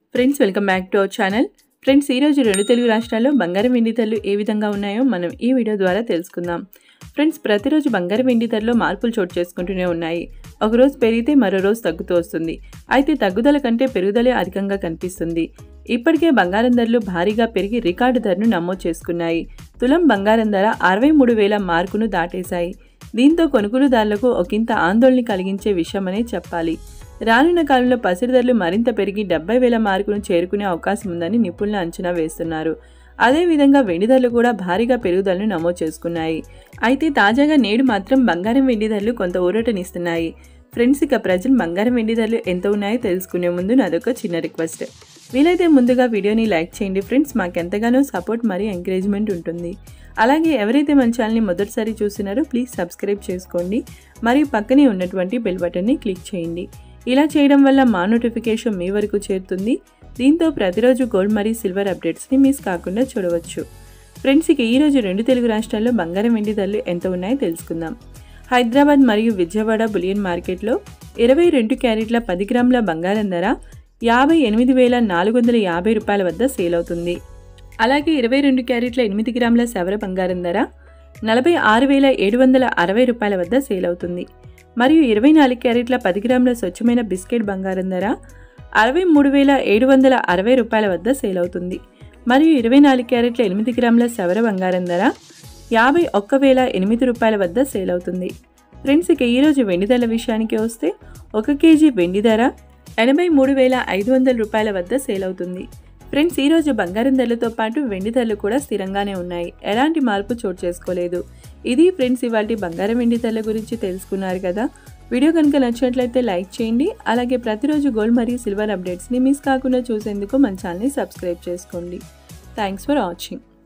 friends welcome back to our channel friends ఈరోజు రెండు తెలుగు రాష్ట్రాల్లో బంగారం వెండి ధరలు ఏ విధంగా ఉన్నాయో మనం ఈ వీడియో ద్వారా తెలుసుకుందాం ఫ్రెండ్స్ ప్రతిరోజు బంగారం వెండి ధరలో మార్పులు చోటు చేసుకుంటూనే ఉన్నాయి ఒకరోజు పెరిగితే మరో రోజు తగ్గుతూ వస్తుంది అయితే తగ్గుదల కంటే పెరుగుదలే అధికంగా కనిపిస్తుంది ఇప్పటికే బంగారం ధరలు భారీగా పెరిగి రికార్డు ధరను నమోదు చేసుకున్నాయి తులం బంగారం ధర అరవై మూడు వేల మార్కును దాటేశాయి దీంతో కొనుగోలుదారులకు ఒకంత ఆందోళన కలిగించే విషయమనే చెప్పాలి రానున్న కాలంలో పసిడి ధరలు మరింత పెరిగి డెబ్బై వేల మార్కును చేరుకునే అవకాశం ఉందని నిపుణులు అంచనా వేస్తున్నారు అదేవిధంగా వెండి ధరలు కూడా భారీగా పెరుగుదలను నమోదు చేసుకున్నాయి అయితే తాజాగా నేడు మాత్రం బంగారం వెండి ధరలు కొంత ఊరటనిస్తున్నాయి ఫ్రెండ్స్ ఇక ప్రజలు బంగారం వెండి ధరలు ఎంత ఉన్నాయో తెలుసుకునే ముందు నాదొక చిన్న రిక్వెస్ట్ వీలైతే ముందుగా వీడియోని లైక్ చేయండి ఫ్రెండ్స్ మాకెంతగానో సపోర్ట్ మరియు ఎంకరేజ్మెంట్ ఉంటుంది అలాగే ఎవరైతే మన ఛానల్ని మొదటిసారి చూస్తున్నారో ప్లీజ్ సబ్స్క్రైబ్ చేసుకోండి మరియు పక్కనే ఉన్నటువంటి బెల్ బటన్ని క్లిక్ చేయండి ఇలా చేయడం వల్ల మా నోటిఫికేషన్ మీ వరకు చేరుతుంది దీంతో ప్రతిరోజు గోల్డ్ మరియు సిల్వర్ అప్డేట్స్ని మిస్ కాకుండా చూడవచ్చు ఫ్రెండ్స్ ఇక ఈరోజు రెండు తెలుగు రాష్ట్రాల్లో బంగారం వెండి ధరలు ఎంత ఉన్నాయో తెలుసుకుందాం హైదరాబాద్ మరియు విజయవాడ బులియన్ మార్కెట్లో ఇరవై రెండు క్యారెట్ల పది గ్రాముల బంగారం ధర యాభై ఎనిమిది వేల నాలుగు వందల యాభై రూపాయల వద్ద సేల్ అవుతుంది అలాగే ఇరవై రెండు క్యారెట్ల ఎనిమిది గ్రాముల సవర బంగారం ధర నలభై ఆరు వేల ఏడు వందల అరవై రూపాయల వద్ద సేల్ అవుతుంది మరియు ఇరవై నాలుగు క్యారెట్ల పది గ్రాముల స్వచ్ఛమైన బిస్కెట్ బంగారం ధర అరవై మూడు వేల ఏడు వందల అరవై రూపాయల వద్ద సేల్ అవుతుంది మరియు ఇరవై నాలుగు క్యారెట్ల ఎనిమిది గ్రాముల సవర బంగారం ధర యాభై ఒక్క వేల ఎనిమిది రూపాయల వద్ద సేల్ అవుతుంది ఫ్రెండ్స్ ఇక ఈరోజు వెండి ధరల విషయానికి వస్తే ఒక కేజీ వెండి ధర ఎనభై మూడు వేల ఐదు వందల రూపాయల వద్ద సేల్ అవుతుంది ఫ్రెండ్స్ ఈరోజు బంగారం ధరలతో పాటు వెండి ధరలు కూడా స్థిరంగానే ఉన్నాయి ఎలాంటి మార్పు చోటు చేసుకోలేదు ఇది ఫ్రెండ్స్ ఇవాళ బంగారం వెండి ధరల గురించి తెలుసుకున్నారు కదా వీడియో కనుక నచ్చినట్లయితే లైక్ చేయండి అలాగే ప్రతిరోజు గోల్డ్ మరియు సిల్వర్ అప్డేట్స్ని మిస్ కాకుండా చూసేందుకు మన ఛానల్ని సబ్స్క్రైబ్ చేసుకోండి థ్యాంక్స్ ఫర్ వాచింగ్